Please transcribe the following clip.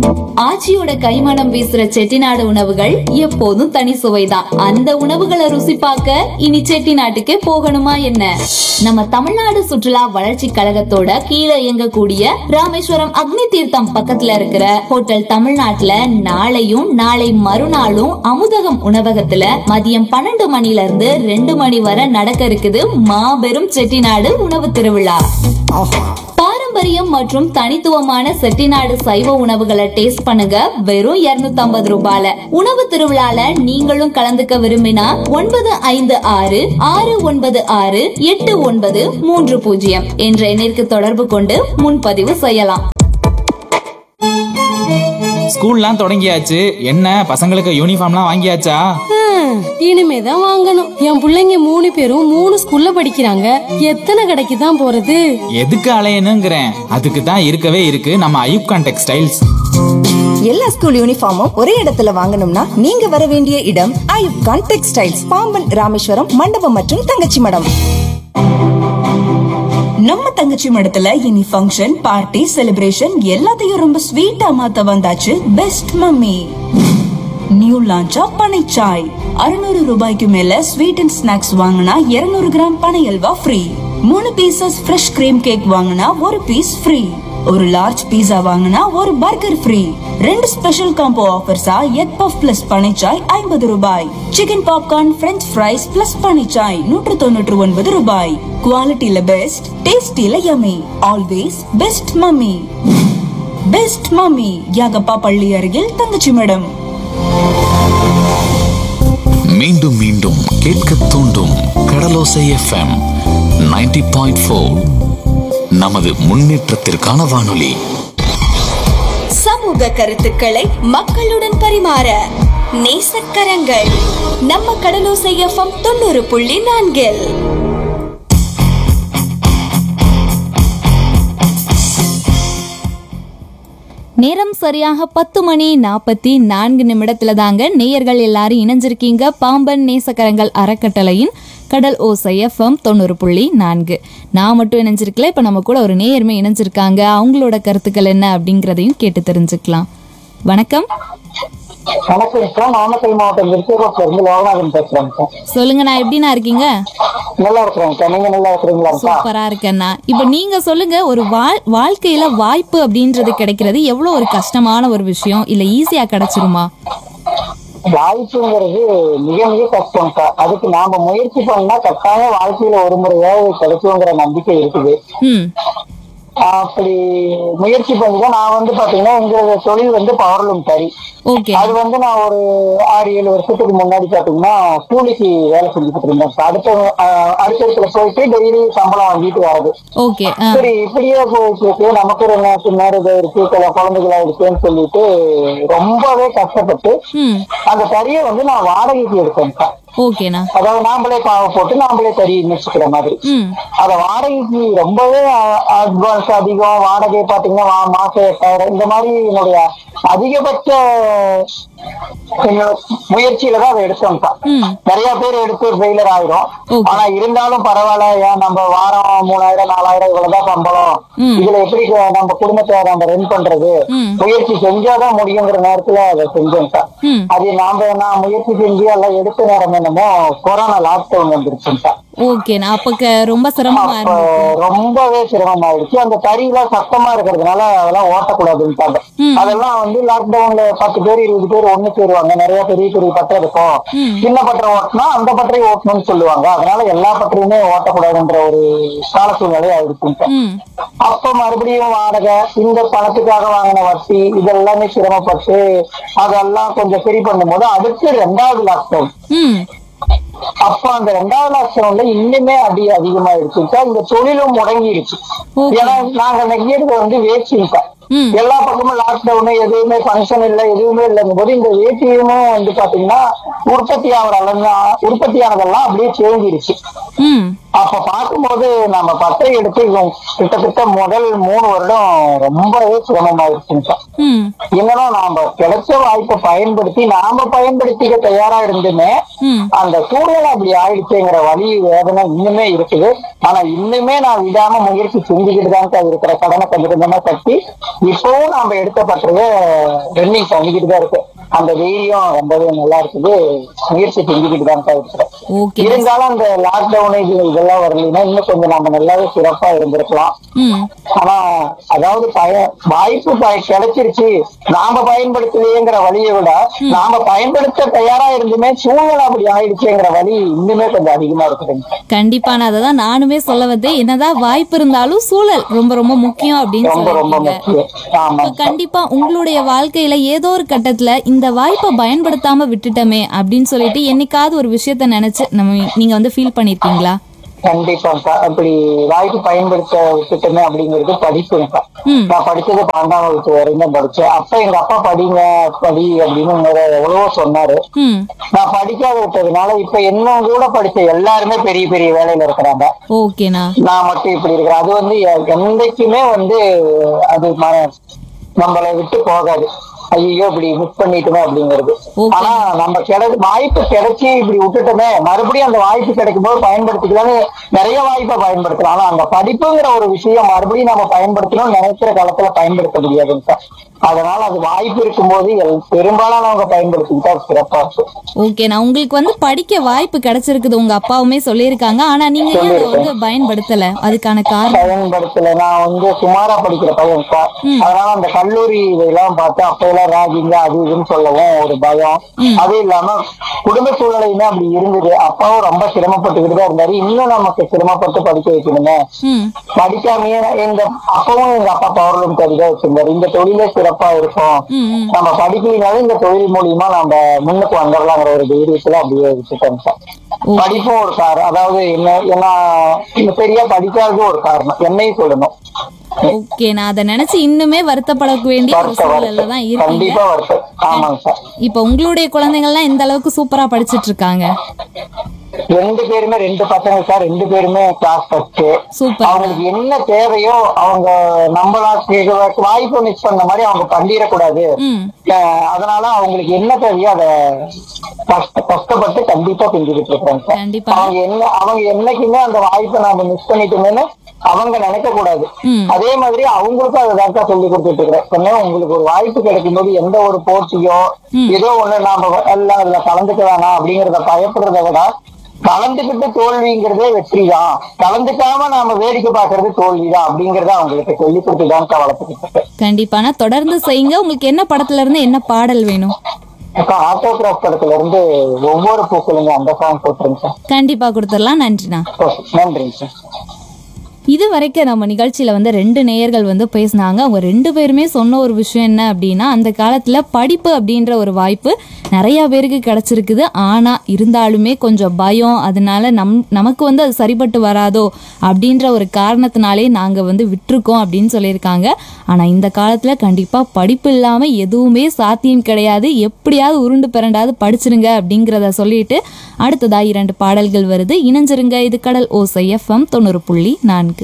ஆச்சியோட கைமணம் வீசுற செட்டிநாடு உணவுகள் எப்போதும் தனி சுவைதான் அந்த உணவுகளை ருசி பார்க்க இனி செட்டிநாட்டுக்கே போகணுமா என்ன நம்ம தமிழ்நாடு சுற்றுலா வளர்ச்சி கழகத்தோட கீழே இயங்கக்கூடிய ராமேஸ்வரம் அக்னி தீர்த்தம் பக்கத்துல இருக்கிற ஹோட்டல் தமிழ்நாட்டுல நாளையும் நாளை மறுநாளும் அமுதகம் உணவகத்துல மதியம் பன்னெண்டு மணில இருந்து ரெண்டு மணி வரை நடக்க இருக்குது மாபெரும் செட்டிநாடு உணவு திருவிழா பாரம்பரியம் மற்றும் தனித்துவமான செட்டிநாடு சைவ உணவுகளை டேஸ்ட் பண்ணுங்க வெறும் 250 ரூபாயில உணவு திருவிழால நீங்களும் கலந்துக்க விரும்பினா ஒன்பது ஐந்து ஆறு ஆறு ஒன்பது ஆறு எட்டு ஒன்பது மூன்று பூஜ்ஜியம் என்ற எண்ணிற்கு தொடர்பு கொண்டு முன்பதிவு செய்யலாம் ஸ்கூல்லாம் தொடங்கியாச்சு என்ன பசங்களுக்கு யூனிஃபார்ம்லாம் வாங்கியாச்சா ஹம், இனிமேதான் வாங்கணும் என் புள்ளைங்க மூணு பேரும் மூணு ஸ்கூல்ல படிக்கிறாங்க எத்தனை கடைக்கு தான் போறது எதுக்கு அலையணுங்கிறேன் அதுக்கு தான் இருக்கவே இருக்கு நம்ம ஐயூப்கான் டெக்ஸ்டைல்ஸ் எல்லா ஸ்கூல் யூனிஃபார்மும் ஒரே இடத்துல வாங்கணும்னா நீங்க வர வேண்டிய இடம் ஐயூப் கான் டெக்ஸ்டைல்ஸ் பாம்பன் ராமேஸ்வரம் மண்டபம் மற்றும் தங்கச்சி மடம் நம்ம தங்கச்சி மடத்துல இனி ஃபங்க்ஷன் பார்ட்டி செலிப்ரேஷன் எல்லாத்தையும் ரொம்ப ஸ்வீட்டா மாத்த வந்தாச்சு பெஸ்ட் மம்மி நியூ லான்ச்சா பனைச்சாய் அறுநூறு ரூபாய்க்கு மேல ஸ்வீட் அண்ட் ஸ்நாக்ஸ் வாங்கினா 200 கிராம் பனை அல்வா ஃப்ரீ மூணு பீசஸ் ஃப்ரெஷ் கிரீம் கேக் வாங்கினா ஒரு பீஸ் ஃப்ரீ ஒரு லார்ஜ் பீஸா வாங்கினா ஒரு பர்கர் ஃப்ரீ ரெண்டு ஸ்பெஷல் காம்போ ஆஃபர்ஸா எக் பஃப் பிளஸ் பனைச்சாய் ஐம்பது ரூபாய் chicken popcorn French fries plus பனைச்சாய் நூற்று தொண்ணூற்று ஒன்பது ரூபாய் குவாலிட்டியில பெஸ்ட் டேஸ்டில yummy always best mummy best mummy Yagappa பள்ளி அருகில் தங்கச்சி மேடம் மீண்டும் மீண்டும் கேட்க தூண்டும் கடலோசை எஃப்எம் 90.4 பாயிண்ட் ஃபோர் நமது முன்னேற்றத்திற்கான வானொலி சமூக கருத்துக்களை மக்களுடன் பரிமாற நேசக்கரங்கள் நம்ம கடலோசை எஃப்எம் தொண்ணூறு புள்ளி நான்கில் நேரம் சரியாக பத்து மணி நாற்பத்தி நான்கு நிமிடத்துல தாங்க நேயர்கள் எல்லாரும் இணைஞ்சிருக்கீங்க பாம்பன் நேசக்கரங்கள் அறக்கட்டளையின் கடல் ஓசை எஃப்எம் தொண்ணூறு புள்ளி நான்கு நான் மட்டும் இணைஞ்சிருக்கல இப்ப நம்ம கூட ஒரு நேயர்மை இணைஞ்சிருக்காங்க அவங்களோட கருத்துக்கள் என்ன அப்படிங்கறதையும் கேட்டு தெரிஞ்சுக்கலாம் வணக்கம் வணக்கம் சார் நாமக்கல் மாவட்டம் விருச்சகோட்டில இருந்து லோகநாதன் பேசுறேன் சார் சொல்லுங்க நான் எப்படிண்ணா இருக்கீங்க நல்லா இருக்கிறேன் சார் நீங்க நல்லா இருக்கிறீங்களா சூப்பரா இருக்கேண்ணா இப்ப நீங்க சொல்லுங்க ஒரு வாழ் வாழ்க்கையில வாய்ப்பு அப்படின்றது கிடைக்கிறது எவ்வளவு ஒரு கஷ்டமான ஒரு விஷயம் இல்ல ஈஸியா கிடைச்சிருமா வாய்ப்புங்கிறது மிக மிக கஷ்டம் சார் அதுக்கு நாம முயற்சி பண்ணா கட்டாயம் வாழ்க்கையில ஒரு முறையாவது கிடைக்குங்கிற நம்பிக்கை இருக்குது ம் அப்படி முயற்சி பண்ணிதான் நான் வந்து பாத்தீங்கன்னா எங்க தொழில் வந்து பவர்லூம் தறி ஓகே அது வந்து நான் ஒரு ஆறு ஏழு வருஷத்துக்கு முன்னாடி பாத்தீங்கன்னா கூலிக்கு வேலை செஞ்சுக்கிட்டு இருந்தேன் சார். அடுத்த ஆஹ், அடுத்த இடத்துல போயிட்டு டெய்லி சம்பளம் வாங்கிட்டு வர்றது ஓகே ஆ சரி இப்படியே போயிட்டு இருக்கு நமக்கு ஒரு நேரத்து மேரேஜ் இருக்கு சில குழந்தைகளா இருக்குன்னு சொல்லிட்டு ரொம்பவே கஷ்டப்பட்டு ம் அந்த தறியை வந்து நான் வாடகைக்கு எடுத்தேன் சார் ஓகேண்ணா அதாவது நாமளே பாவ போட்டு நாமளே தறி வச்சுக்கிற மாதிரி ம் அத வாடகைக்கு ரொம்பவே அட்வான்ஸ் அதிகம் வாடகை பாத்தீங்கன்னா வா- மாசம் எட்டாயிரம் இந்த மாதிரி என்னுடைய அதிகபட்ச என்னோட முயற்சியில தான் அதை எடுத்தோம் சார் ம் நிறைய பேர் எடுத்து ஃபெயிலர் ஆயிரும் Okay. ஆனா இருந்தாலும் பரவாயில்ல ஏன் நம்ம வாரம் மூணாயிரம் நாலாயிரம் இவ்வளவுதான் சம்பளம் ம். இதுல எப்படி நம்ம குடும்பத்தை நம்ம ரன் பண்றது ம். முயற்சி செஞ்சாதான் முடியுங்கிற நேரத்துல அதை செஞ்சோம் சார் ம். அது நாம நான் முயற்சி செஞ்சு எல்லாம் எடுத்த நேரம் என்னமோ கொரோனா லாக்டவுன் வந்துருச்சுங்க சார் ஓகேண்ணா அப்ப க- ரொம்ப சிரமமா அப்ப இருந்துச்சு ரொம்பவே சிரமமாயிடுச்சு அந்த தறியெல்லாம் சத்தமா இருக்கிறதுனால அதெல்லாம் ஓட்டக்கூடாதுன்ட்டாங்க ம். அதெல்லாம் வந்து லாக்டவுன்ல பத்து பேர் இருபது பேர் ஒண்ணு சேருவாங்க நிறைய பெரிய பெரிய பட்டறை இருக்கும் ம். சின்ன பட்டறை ஓட்டினா அந்த பட்டறை ஓட்டணும்னு சொல்லுவாங்க அதனால எல்லா பட்டறையுமே ஓட்டக்கூடாதுன்ற ஒரு கால சூழ்நிலை ஆயிடுச்சுங்க ம் அப்ப மறுபடியும் வாடகை இந்த பணத்துக்காக வாங்கின வட்டி இதெல்லாமே சிரமப்பட்டு அதெல்லாம் கொஞ்சம் சரி பண்ணும்போது அடுத்து ரெண்டாவது லாக்டவுன் ம் அப்ப அந்த ரெண்டாவது லாக்டவுன்ல இன்னுமே அடி அதிகமாயிடுச்சு சார் இந்த தொழிலும் முடங்கிடுச்சு Okay. ஏன்னா நாங்க நெய்யறது வந்து வேஸ்டிங் சார் ம். எல்லா பக்கமும் லாக்டவுன் எதுவுமே ஃபங்க்ஷன் இல்ல எதுவுமே இல்லைங்கும் போது இந்த வேட்டியும் வந்து பாத்தீங்கன்னா உற்பத்தி ஆகிற அளவு உற்பத்தி ஆனதெல்லாம் அப்படியே சேஞ்சிருச்சு ம் அப்ப பார்க்கும்போது நம்ம பட்டை எடுத்து கிட்டத்தட்ட முதல் மூணு வருடம் ரொம்பவே சிரமமாயிருச்சுங்க சார் ம் என்னன்னா நாம கிடைச்ச வாய்ப்பை பயன்படுத்தி நாம பயன்படுத்திக்க தயாரா இருந்துமே ம் அந்த சூழ்நிலை அப்படி ஆயிடுச்சுங்கிற வலி வேதனை இன்னுமே இருக்குது ஆனா இன்னுமே நான் விடாம முயற்சி செஞ்சுக்கிட்டு தான் சார் இருக்கிற கடனை கொஞ்சம் கொஞ்சமா கட்டி இப்பவும் நாம எடுத்த பற்றைய ரன்னிங் பண்ணிக்கிட்டு தான் இருக்கு அந்த தைரியம் ரொம்பவே நல்லா இருக்குது முயற்சி செஞ்சுக்கிட்டு தான் இருக்கிறேன் ஓகே இருந்தாலும் அந்த லாக்டவுன் இது இதெல்லாம் வரலைன்னா இன்னும் கொஞ்சம் நம்ம நல்லாவே சிறப்பா இருந்திருக்கலாம் ம் ஆனா அதாவது பய வாய்ப்பு ப- கிடைச்சிருச்சு நாம பயன்படுத்தலையேங்கிற வழியை விட நாம பயன்படுத்த தயாரா இருந்துமே சூழ்நிலை அப்படி ஆயிடுச்சுங்கிற வழி இன்னுமே கொஞ்சம் அதிகமா இருக்குதுங்க கண்டிப்பா நான் அதை தான் நானுமே சொல்ல வந்தேன் என்னதான் வாய்ப்பு இருந்தாலும் சூழல் ரொம்ப ரொம்ப முக்கியம் அப்படின்னு ரொம்ப ரொம்ப சொல்லியிருக்கீங்க முக்கியம் ஆமா இப்ப கண்டிப்பா உங்களுடைய வாழ்க்கையில ஏதோ ஒரு கட்டத்துல இந்த வாய்ப்பை பயன்படுத்தாம விட்டுட்டோமே அப்படின்னு சொல்லிட்டு என்னைக்காவது ஒரு விஷயத்த நினைச்சு நம்ம நீங்க வந்து ஃபீல் பண்ணிருக்கீங்களா கண்டிப்பாக்கா அப்படி வாய்ப்பு பயன்படுத்த விட்டுட்டோமே அப்படிங்கிறது படிப்புங்கக்கா ம். நான் படிச்சது பன்னெண்டாம் வகுப்பு வரையும் தான் படிச்சேன் அப்ப எங்க அப்பா படிங்க படி அப்படின்னு என்னோட எவ்வளவோ சொன்னாரு ம் நான் படிக்காத விட்டதுனால இப்ப என்ன கூட படிச்ச எல்லாருமே பெரிய பெரிய வேலையில இருக்கிறாங்க ஓகேண்ணா நான் மட்டும் இப்படி இருக்கிறேன் அது வந்து எ- என்னைக்குமே வந்து அது ம- நம்மளை விட்டு போகாது ஐயோ இப்படி மிஸ் பண்ணிட்டோமே அப்படிங்கிறது Okay. ஆனா நம்ம கிடை வாய்ப்பு கிடைச்சி இப்படி விட்டுட்டோமே மறுபடியும் அந்த வாய்ப்பு கிடைக்கும் போது பயன்படுத்திக்கலாம்னு நிறைய வாய்ப்பை பயன்படுத்தலாம் ஆனா அந்த படிப்புங்கிற ஒரு விஷயம் மறுபடியும் நம்ம பயன்படுத்தணும் நினைக்கிற காலத்துல பயன்படுத்த முடியாதுங்க சார் அதனால அது வாய்ப்பு இருக்கும்போது எல்- பெரும்பாலானவங்க பயன்படுத்திக்கிட்டா சிறப்பா இருக்கும் ஓகேண்ணா உங்களுக்கு வந்து படிக்க வாய்ப்பு கிடைச்சிருக்குது உங்க அப்பாவுமே சொல்லியிருக்காங்க ஆனா நீங்க ஏன் அதை வந்து பயன்படுத்தல அதுக்கான காரணம் பயன்படுத்தல நான் வந்து சுமாரா படிக்கிற பையன் சார் அதனால அந்த கல்லூரி இதெல்லாம் பார்த்து அப்ப எல்லாம் ராகிங்க அது இதுன்னு சொல்லவும் ஒரு பயம் அது இல்லாம குடும்ப சூழ்நிலையுமே அப்படி இருந்தது அப்பாவும் ரொம்ப சிரமப்பட்டுக்கிட்டு தான் இருந்தாரு இன்னும் நமக்கு சிரமப்பட்டு படிக்க வைக்கணுமே ம் படிக்காமயே எங்க அப்பவும் எங்க அப்பா பவர்லூம் கறி தான் வச்சிருந்தாரு இந்த தொழிலே சிறப்பா இருக்கும் ம் ம் நம்ம படிக்கலினாலும் இந்த தொழில் மூலியமா நம்ம முன்னுக்கு வந்துடலாங்கிற ஒரு தைரியத்துல அப்படியே விட்டுட்டோம் சார் படிப்பும் ஒரு காரணம் அதாவது என்ன என்ன இந்த சரியா படிக்காதது ஒரு காரணம் என்னையும் சொல்லணும் ஓகே நான் அதை நினைச்சு இன்னுமே வருத்தப்பட வேண்டிய ஒரு வருத்த சூழல்ல வருத்தம் தான் இருக்கீங்க கண்டிப்பா வருத்தம் ஆமாங்க சார் இப்போ உங்களுடைய குழந்தைங்கள்லாம் எந்த அளவுக்கு சூப்பரா படிச்சிட்டு இருக்காங்க ரெண்டு பேருமே ரெண்டு பசங்க சார் ரெண்டு பேருமே கிளாஸ் ஃபர்ஸ்ட் சூப்பர் அவங்களுக்கு என்ன தேவையோ அவங்க நம்மளா கேக்க- வாய்ப்பு மிஸ் பண்ண மாதிரி அவங்க பண்ணிடக்கூடாது ம் அஹ் அதனால அவங்களுக்கு என்ன தேவையோ அதை கஷ்ட கஷ்டப்பட்டு கண்டிப்பா செஞ்சுக்கிட்டு இருக்காங்க சார் கண்டிப்பா. அவங்க என்ன அவங்க என்னைக்குமே அந்த வாய்ப்பை நாம மிஸ் பண்ணிட்டோமேன்னு அவங்க நினைக்க கூடாது ம். அதே மாதிரி அவங்களுக்கும் அதை தான் சொல்லி கொடுத்துட்டு இருக்கிறேன் சொன்னேன் உங்களுக்கு ஒரு வாய்ப்பு கிடைக்கும் போது எந்த ஒரு போட்டியோ ஏதோ ஒண்ணு நாம எல்லாம் அதுல கலந்துக்க வேணாம் அப்படிங்கறத பயப்படுறத விட கலந்துக்கிட்டு தோல்விங்கிறதே வெற்றி தான் கலந்துக்காம நாம வேடிக்கை பாக்குறது தோல்விதான் அப்படிங்கறத அவங்களுக்கு சொல்லி கொடுத்துதான் வளர்த்துக்கிட்டு இருக்கேன் கண்டிப்பானா தொடர்ந்து செய்யுங்க உங்களுக்கு என்ன படத்துல இருந்து என்ன பாடல் வேணும் இப்ப ஆட்டோகிராஃப் படத்துல இருந்து ஒவ்வொரு பூக்களுங்க அந்த சாங் போட்டுருங்க சார் கண்டிப்பா கொடுத்துடலாம் நன்றிண்ணா ஓகே நன்றிங்க சார் இது வரைக்கும் நம்ம நிகழ்ச்சியில் வந்து ரெண்டு நேயர்கள் வந்து பேசினாங்க அவங்க ரெண்டு பேருமே சொன்ன ஒரு விஷயம் என்ன அப்படின்னா அந்த காலத்தில் படிப்பு அப்படின்ற ஒரு வாய்ப்பு நிறையா பேருக்கு கிடச்சிருக்குது ஆனால் இருந்தாலுமே கொஞ்சம் பயம் அதனால நம் நமக்கு வந்து அது சரிப்பட்டு வராதோ அப்படின்ற ஒரு காரணத்தினாலே நாங்கள் வந்து விட்டுருக்கோம் அப்படின்னு சொல்லியிருக்காங்க ஆனால் இந்த காலத்தில் கண்டிப்பாக படிப்பு இல்லாமல் எதுவுமே சாத்தியம் கிடையாது எப்படியாவது உருண்டு பிறண்டாவது படிச்சிருங்க அப்படிங்கிறத சொல்லிட்டு அடுத்ததா இரண்டு பாடல்கள் வருது இணைஞ்சிருங்க இது கடல் ஓசை எஃப்எம் தொண்ணூறு புள்ளி நான்கு